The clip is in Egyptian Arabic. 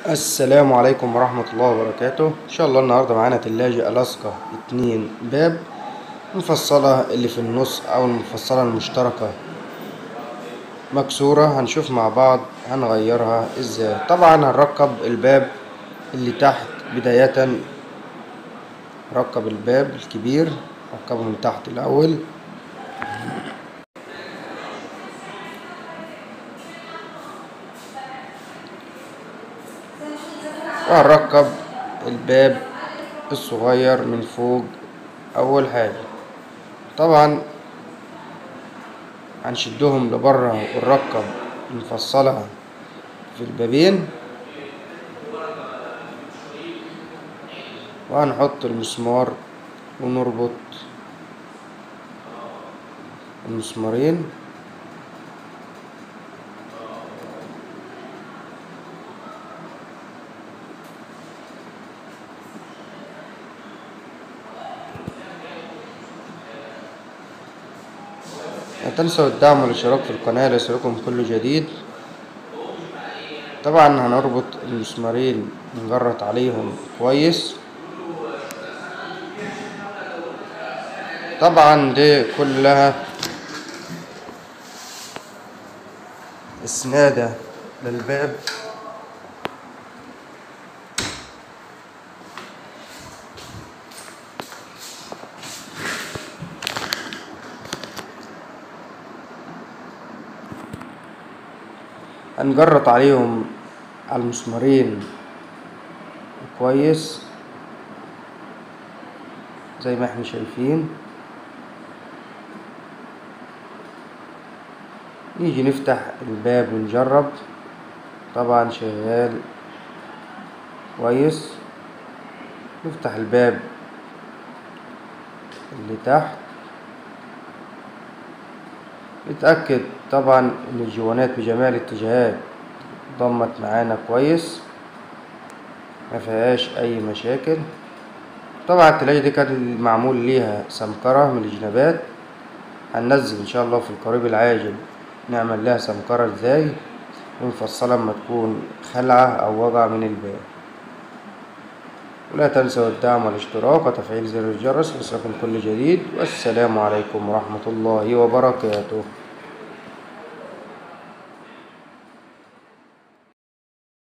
السلام عليكم ورحمة الله وبركاته إن شاء الله النهاردة معانا تلاجة ألاسكا اتنين باب مفصلة اللي في النص أو المفصلة المشتركة مكسورة هنشوف مع بعض هنغيرها ازاي طبعا هنركب الباب اللي تحت بداية ركب الباب الكبير ركبه من تحت الأول وهنركب الباب الصغير من فوق أول حاجة طبعا هنشدهم لبره ونركب نفصلها في البابين وهنحط المسمار ونربط المسمارين لا تنسوا الدعم والاشتراك في القناة ليصلكم كل جديد طبعا هنربط المسمارين نجرط عليهم كويس طبعا دي كلها اسنادة للباب هنجرط عليهم على المسمارين كويس زي ما احنا شايفين نيجي نفتح الباب ونجرب طبعا شغال كويس نفتح الباب اللي تحت نتأكد طبعا ان الجوانات بجميع الاتجاهات ضمت معانا كويس ما فيهاش اي مشاكل طبعا التلاجة دي كان معمول ليها سمكرة من الجنابات هننزل ان شاء الله في القريب العاجل نعمل لها سمكرة ازاي ونفصلها اما تكون خلعة او وضع من الباب ولا تنسوا الدعم والاشتراك وتفعيل زر الجرس ليصلكم كل جديد والسلام عليكم ورحمة الله وبركاته